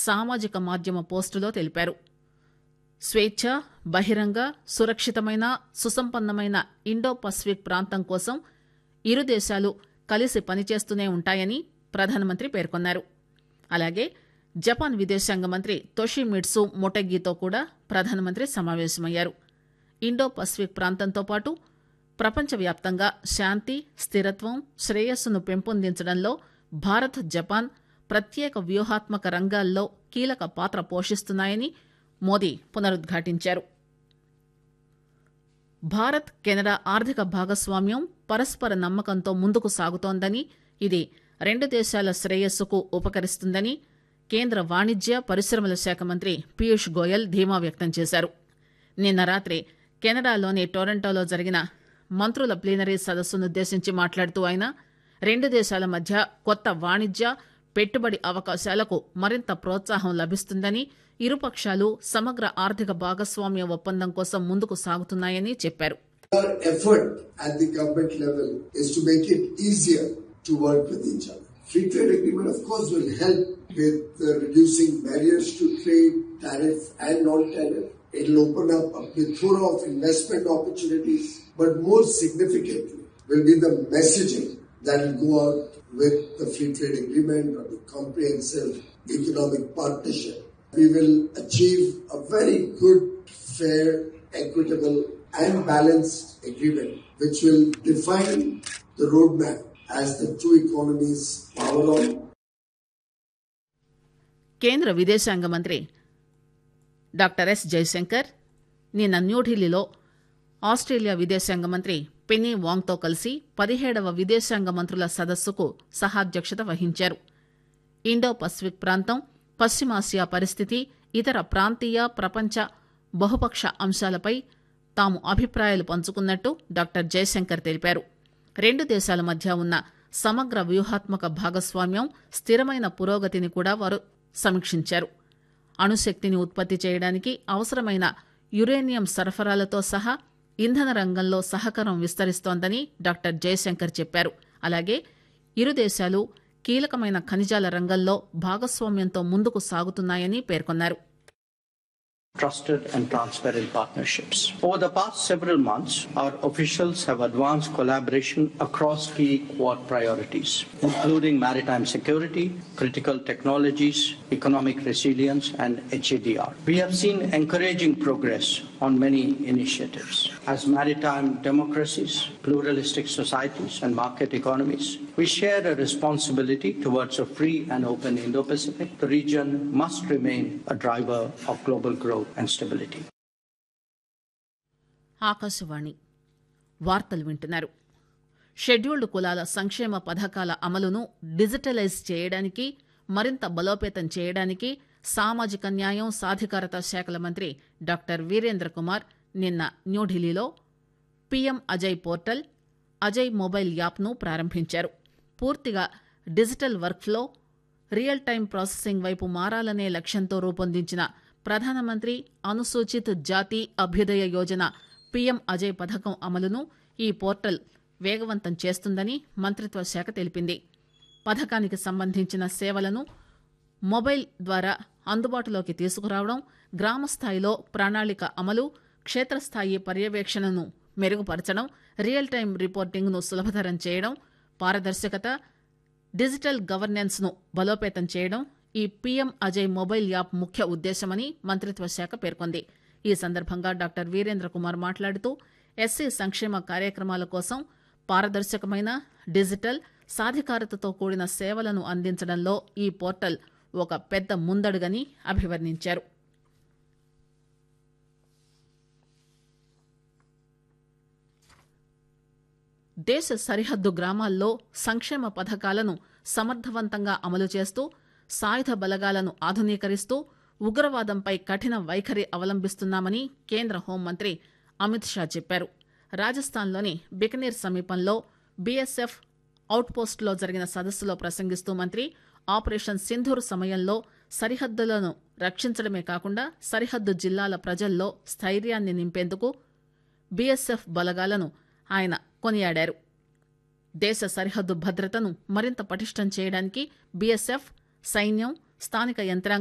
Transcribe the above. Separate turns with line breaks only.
సామాజిక మాధ్యమ పోస్టులో తెలిపారు స్వేచ్ఛ బహిరంగ సురక్షితమైన సుసంపన్నమైన ఇండో పసిఫిక్ ప్రాంతం కోసం ఇరు దేశాలు కలిసి పనిచేస్తూనే ఉంటాయని ప్రధానమంత్రి పేర్కొన్నారు అలాగే జపాన్ విదేశాంగ మంత్రి తొషిమిట్సు మొటెగితో కూడా ప్రధానమంత్రి సమావేశమయ్యారు ఇండో పసిఫిక్ ప్రాంతంతో పాటు ప్రపంచవ్యాప్తంగా శాంతి స్థిరత్వం శ్రేయస్సును పెంపొందించడంలో భారత్ జపాన్ ప్రత్యేక వ్యూహాత్మక రంగాల్లో కీలక పాత్ర పోషిస్తున్నాయని మోదీ పునరుద్ఘాటించారు భారత్ కెనడా ఆర్థిక భాగస్వామ్యం పరస్పర నమ్మకంతో ముందుకు సాగుతోందని ఇది రెండు దేశాల శ్రేయస్సుకు ఉపకరిస్తుందని కేంద్ర వాణిజ్య పరిశ్రమల శాఖ మంత్రి పీయూష్ గోయల్ ధీమా వ్యక్తం చేశారు నిన్న రాత్రి కెనడాలోని టొరంటోలో జరిగిన మంత్రుల ప్లీనరీ సదస్సునుద్దేశించి మాట్లాడుతూ ఆయన రెండు దేశాల మధ్య కొత్త వాణిజ్య పెట్టుబడి అవకాశాలకు మరింత ప్రోత్సాహం లభిస్తుందని ఇరుపక్షాలు సమగ్ర ఆర్థిక భాగస్వామ్య ఒప్పందం కోసం ముందుకు సాగుతున్నాయని చెప్పారు
Our effort at the government level is to make it easier to work with each other. Free trade agreement, of course, will help with uh, reducing barriers to trade, tariff and non-tariff. It'll open up a plethora of investment opportunities, but more significantly will be the messaging that will go out with the free trade agreement or the comprehensive economic partnership. We will achieve a very good, fair, equitable and balanced agreement which will define the roadmap as the two economies power on
కేంద్ర విదేశాంగ మంత్రి doctor yes Jayashankar నిన్న న్యూఢిల్లీలో Australia విదేశాంగ మంత్రి penny వాంగ్తో కలిసి పదిహేడవ విదేశాంగ మంత్రుల సదస్సుకు సహాధ్యక్షత వహించారు ఇండో పసిఫిక్ ప్రాంతం పశ్చిమాసియా పరిస్థితి ఇతర ప్రాంతీయ ప్రపంచ బహుపక్ష అంశాలపై తాము అభిప్రాయాలు పంచుకున్నట్టు డాక్టర్ జయశంకర్ తెలిపారు రెండు దేశాల మధ్య ఉన్న సమగ్ర వ్యూహాత్మక భాగస్వామ్యం స్థిరమైన పురోగతిని కూడా వారు సమీక్షించారు అణుశక్తిని ఉత్పత్తి చేయడానికి అవసరమైన యురేనియం సరఫరాలతో సహా ఇంధన రంగంలో సహకారం విస్తరిస్తోందని డాక్టర్ జయశంకర్ చెప్పారు అలాగే ఇరు దేశాలు కీలకమైన ఖనిజాల రంగంలో భాగస్వామ్యంతో ముందుకు సాగుతున్నాయని పేర్కొన్నారు
trusted and transparent partnerships. Over the past several months, our officials have advanced collaboration across key Quad priorities, including maritime security, critical technologies, economic resilience, and HADR. We have seen encouraging progress on many initiatives. As maritime democracies, pluralistic societies, and market economies, we share a responsibility towards a free and open Indo-Pacific. The region must remain a driver of global growth and stability.
Akashvani వార్తలు వింటున్నారు scheduled కులాల సంక్షేమ పథకాల అమలును digitalise చేయడానికి మరింత బలోపేతం చేయడానికి సామాజిక న్యాయం సాధికారత శాఖల మంత్రి డాక్టర్ వీరేంద్ర కుమార్ నిన్న న్యూఢిల్లీలో PM Ajay portal Ajay mobile యాప్ను ప్రారంభించారు పూర్తిగా digital workflow real time processing వైపు మారాలనే లక్ష్యంతో రూపొందించిన ప్రధానమంత్రి అనుసూచిత్ జాతి అభ్యుదయ యోజన పీఎం అజయ్ పథకం అమలును ఈ పోర్టల్ వేగవంతం చేస్తుందని మంత్రిత్వ శాఖ తెలిపింది పథకానికి సంబంధించిన సేవలను మొబైల్ ద్వారా అందుబాటులోకి తీసుకురావడం గ్రామ స్థాయిలో ప్రణాళిక అమలు క్షేత్రస్థాయి పర్యవేక్షణను మెరుగుపరచడం రియల్ టైం రిపోర్టింగ్ను సులభతరం చేయడం పారదర్శకత డిజిటల్ గవర్నెన్స్ ను బలోపేతం చేయడం ఈ పీఎం అజయ్ మొబైల్ యాప్ ముఖ్య ఉద్దేశమని మంత్రిత్వ శాఖ పేర్కొంది ఈ సందర్భంగా డాక్టర్ వీరేంద్ర కుమార్ మాట్లాడుతూ ఎస్సీ సంక్షేమ కార్యక్రమాల కోసం పారదర్శకమైన డిజిటల్ సాధికారతతో కూడిన సేవలను అందించడంలో ఈ పోర్టల్ ఒక పెద్ద ముందడుగని అభివర్ణించారు దేశ సరిహద్దు గ్రామాల్లో సంక్షేమ పథకాలను సమర్థవంతంగా అమలు చేస్తూ సాయుధ బలగాలను ఆధునీకరిస్తూ ఉగ్రవాదంపై కఠిన వైఖరి అవలంబిస్తున్నామని కేంద్ర హోంమంత్రి అమిత్ షా చెప్పారు రాజస్థాన్లోని బికనీర్ సమీపంలో బీఎస్ఎఫ్ అవుట్పోస్టులో జరిగిన సదస్సులో ప్రసంగిస్తూ మంత్రి ఆపరేషన్ సింధూర్ సమయంలో సరిహద్దులను రక్షించడమే కాకుండా సరిహద్దు జిల్లాల ప్రజల్లో స్థైర్యాన్ని నింపేందుకు బీఎస్ఎఫ్ బలగాలను ఆయన కొనియాడారు దేశ సరిహద్దు భద్రతను మరింత పటిష్టం చేయడానికి బీఎస్ఎఫ్ సైన్యం స్థానిక యంత్రాంగం